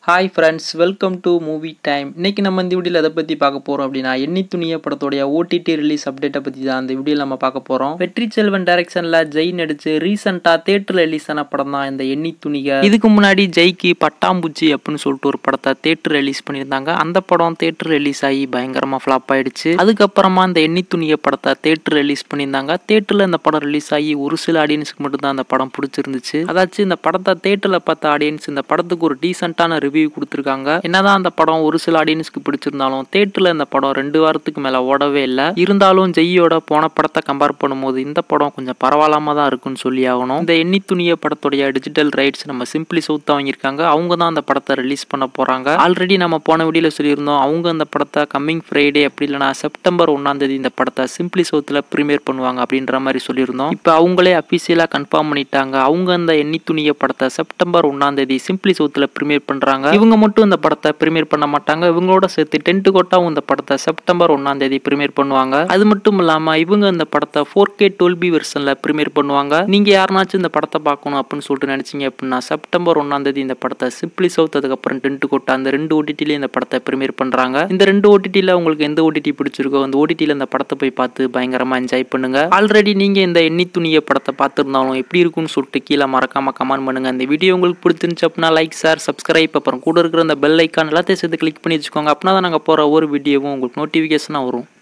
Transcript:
hi friends welcome to movie time இன்னைக்கு நம்ம இந்த வீடியோவில் எதை பற்றி பார்க்க போகிறோம் அப்படின்னா எண்ணி துணிய படத்தோடைய ஓடிடி ரிலீஸ் அப்டேட்டை பற்றி தான் அந்த வீடியோவில் நம்ம பார்க்க போகிறோம் வெற்றி செல்வன் டைரக்ஷனில் ஜெய் நடிச்சு ரீசெண்டாக தேட்டரில் ரிலீஸ் ஆன படம் தான் இந்த எண்ணி துணிக இதுக்கு முன்னாடி ஜெய்க்கு பட்டாம்பூச்சி அப்படின்னு சொல்லிட்டு ஒரு படத்தை தேட்டர் ரிலீஸ் பண்ணியிருந்தாங்க அந்த படம் தேட்டர் ரிலீஸ் ஆகி பயங்கரமாக ஃப்ளாப் ஆயிடுச்சு அதுக்கப்புறமா இந்த எண்ணி துணிய படத்தை தேட்டர் ரிலீஸ் பண்ணியிருந்தாங்க தேட்டரில் இந்த படம் ரிலீஸ் ஆகி ஒரு சில ஆடியன்ஸுக்கு மட்டும்தான் அந்த படம் பிடிச்சிருந்துச்சு அதாச்சும் இந்த படத்தை தேட்டரில் பார்த்த ஆடியன்ஸ் இந்த படத்துக்கு ஒரு டீசெண்டான ரிவ்யூ கொடுத்துருக்காங்க என்னதான் அந்த படம் ஒரு சில ஆடியன்ஸ்க்கு பிடிச்சிருந்தாலும் தேட்டரில் இந்த படம் ரெண்டு வாரத்துக்கு மேலே ஓடவே இல்லை இருந்தாலும் ஜெய்யோட போன படத்தை கம்பேர் பண்ணும்போது இந்த படம் கொஞ்சம் பரவாயில்லாம தான் இருக்குன்னு சொல்லி ஆகணும் இந்த எண்ணி துணிய படத்துடைய டிஜிட்டல் ரைட்ஸ் நம்ம சிம்பிளி சவுத் வாங்கியிருக்காங்க அவங்க தான் அந்த படத்தை ரிலீஸ் பண்ண போறாங்க ஆல்ரெடி நம்ம போன வீடியோல சொல்லியிருந்தோம் அவங்க அந்த படத்தை கம்மிங் ஃப்ரைடே அப்படி இல்லைனா செப்டம்பர் ஒன்னாம் தேதி இந்த படத்தை சிம்பிளி சவுத்தில் ப்ரீமியர் பண்ணுவாங்க அப்படின்ற மாதிரி சொல்லியிருந்தோம் இப்போ அவங்களே அஃபீஷியலாக கன்ஃபார்ம் பண்ணிட்டாங்க அவங்க அந்த எண்ணி துணிய படத்தை செப்டம்பர் ஒன்னாம் தேதி சிம்பிளி சவுத்தில் ப்ரீமியர் பண்றாங்க இவங்க மட்டும் இந்த படத்தை ப்ரீமியர் பண்ண மாட்டாங்க இவங்களோட சேர்த்து டென்ட் கோட்டாவும் இந்த படத்தை செப்டம்பர் ஒன்னாம் தேதி ப்ரீமியர் பண்ணுவாங்க அது மட்டும் இல்லாம இவங்க இந்த படத்தை ஃபோர் கே டுவெல் வெர்ஷன்ல ப்ரீமியர் பண்ணுவாங்க நீங்க யாருனாச்சும் இந்த படத்தை பார்க்கணும் அப்படின்னு சொல்லிட்டு நினைச்சீங்க அப்படின்னா செப்டம்பர் ஒன்னாம் தேதி இந்த படத்தை சிம்பிளி சவுத் அதுக்கப்புறம் டென்ட் கோட்டா அந்த ரெண்டு ஓடிடிலையும் இந்த படத்தை ப்ரீமியர் பண்றாங்க இந்த ரெண்டு ஓடிடியில் உங்களுக்கு எந்த ஓடிடி பிடிச்சிருக்கோ அந்த ஓடிடியில் இந்த படத்தை போய் பார்த்து பயங்கரமா என்ஜாய் பண்ணுங்க ஆல்ரெடி நீங்க இந்த எண்ணி துணிய படத்தை பார்த்துருந்தாலும் எப்படி இருக்கும்னு சொல்லிட்டு கீழே மறக்காம கமெண்ட் பண்ணுங்க இந்த வீடியோ உங்களுக்கு பிடிச்சிருந்துச்சு அப்படின்னா லைக் ஷேர் சப்ஸ்கிரைப் அப்புறம் கூட இருக்கிற அந்த பெல் ஐக்கான் எல்லாத்தையும் சேர்த்து கிளிக் பண்ணி வச்சுக்கோங்க அப்படின்னா தான் நாங்கள் போகிற ஒவ்வொரு வீடியோவும் உங்களுக்கு நோட்டிஃபிகேஷனாக வரும்